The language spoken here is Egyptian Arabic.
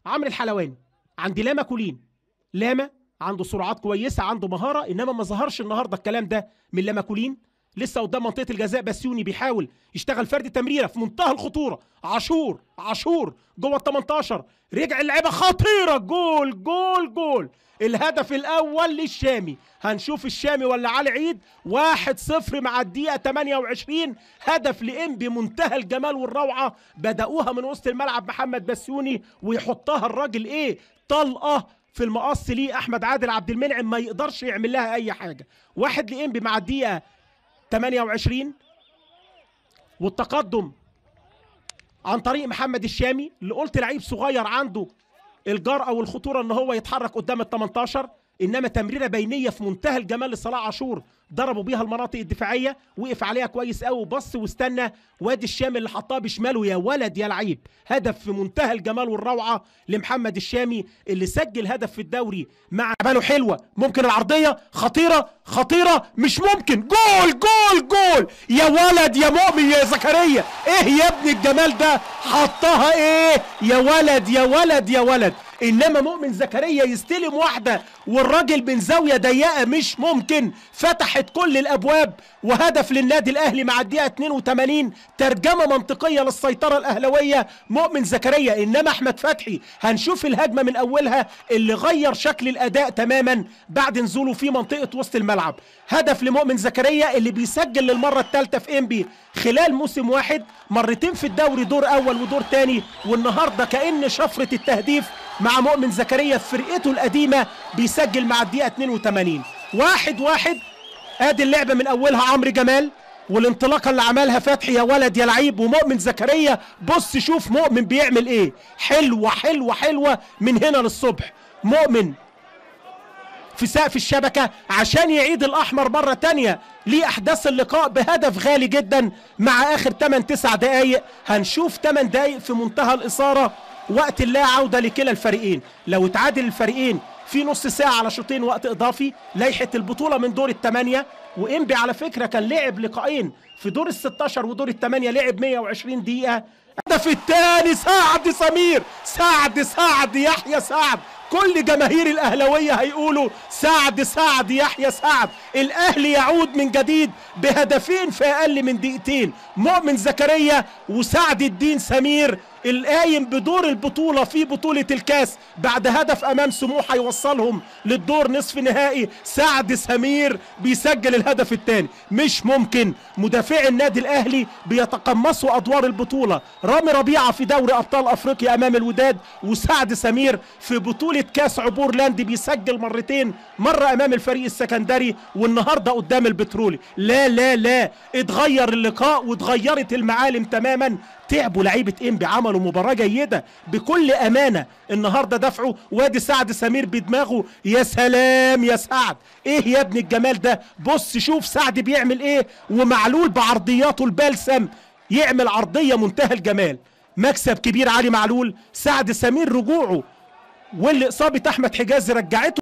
عمرو الحلواني عندي لاما كولين لاما عنده سرعات كويسه عنده مهاره انما ما ظهرش النهارده الكلام ده من لاما كولين لسه قدام منطقه الجزاء بسيوني بيحاول يشتغل فرد تمريره في منتهى الخطوره عاشور عاشور جوه ال 18 رجع اللعيبه خطيره جول جول جول الهدف الاول للشامي هنشوف الشامي ولا علي عيد 1-0 مع الدقيقه 28 هدف لانبي منتهى الجمال والروعه بداوها من وسط الملعب محمد بسيوني ويحطها الراجل ايه طلقه في المقص ليه احمد عادل عبد المنعم ما يقدرش يعمل لها اي حاجه واحد لانبي مع الدقيقه 28 والتقدم عن طريق محمد الشامي اللي قلت لعيب صغير عنده الجرأة والخطورة ان هو يتحرك قدام ال 18 انما تمريره بينيه في منتهى الجمال لصلاح عاشور ضربوا بيها المناطق الدفاعيه وقف عليها كويس قوي وبص واستنى وادي الشامي اللي حطها بشماله يا ولد يا لعيب هدف في منتهى الجمال والروعه لمحمد الشامي اللي سجل هدف في الدوري مع باله حلوه ممكن العرضيه خطيره خطيره مش ممكن جول جول جول يا ولد يا مؤمن يا زكريا ايه يا ابن الجمال ده حطها ايه يا ولد يا ولد يا ولد انما مؤمن زكريا يستلم واحده والراجل من زاويه ضيقه مش ممكن فتحت كل الابواب وهدف للنادي الاهلي مع الدقيقه 82 ترجمه منطقيه للسيطره الاهلاويه مؤمن زكريا انما احمد فتحي هنشوف الهجمه من اولها اللي غير شكل الاداء تماما بعد نزوله في منطقه وسط الملعب هدف لمؤمن زكريا اللي بيسجل للمره الثالثه في انبي خلال موسم واحد مرتين في الدوري دور اول ودور تاني والنهارده كان شفره التهديف مع مؤمن زكريا في فرقته القديمه بيسجل مع الدقيقه 82 واحد واحد ادي اللعبه من اولها عمرو جمال والانطلاقه اللي عملها فتحي يا ولد يا لعيب ومؤمن زكريا بص شوف مؤمن بيعمل ايه حلوه حلوه حلوه من هنا للصبح مؤمن في سقف الشبكة عشان يعيد الأحمر مرة تانية لأحداث اللقاء بهدف غالي جدا مع آخر 8 9 دقايق هنشوف 8 دقايق في منتهى الإثارة وقت لا عودة لكلا الفريقين لو اتعادل الفريقين في نص ساعة على شوطين وقت إضافي لائحة البطولة من دور الثمانية وإنبي على فكرة كان لعب لقاءين في دور ال 16 ودور الثمانية لعب 120 دقيقة الهدف الثاني سعد سمير سعد سعد يحيى سعد كل جماهير الاهلاويه هيقولوا سعد سعد يحيى سعد الاهلي يعود من جديد بهدفين في اقل من دقيقتين مؤمن زكريا وسعد الدين سمير القايم بدور البطوله في بطوله الكاس بعد هدف امام سموحه يوصلهم للدور نصف نهائي سعد سمير بيسجل الهدف الثاني مش ممكن مدافعي النادي الاهلي بيتقمصوا ادوار البطوله رامي ربيعه في دوري ابطال افريقيا امام الوداد وسعد سمير في بطوله كاس عبور لاندي بيسجل مرتين مره امام الفريق السكندري والنهارده قدام البترولي لا لا لا اتغير اللقاء واتغيرت المعالم تماما تعبوا لعيبه انبي عملوا مباراه جيده بكل امانه النهارده دفعوا وادي سعد سمير بدماغه يا سلام يا سعد ايه يا ابن الجمال ده بص شوف سعد بيعمل ايه ومعلول بعرضياته البلسم يعمل عرضيه منتهى الجمال مكسب كبير علي معلول سعد سمير رجوعه واللي اصابه احمد حجازي رجعته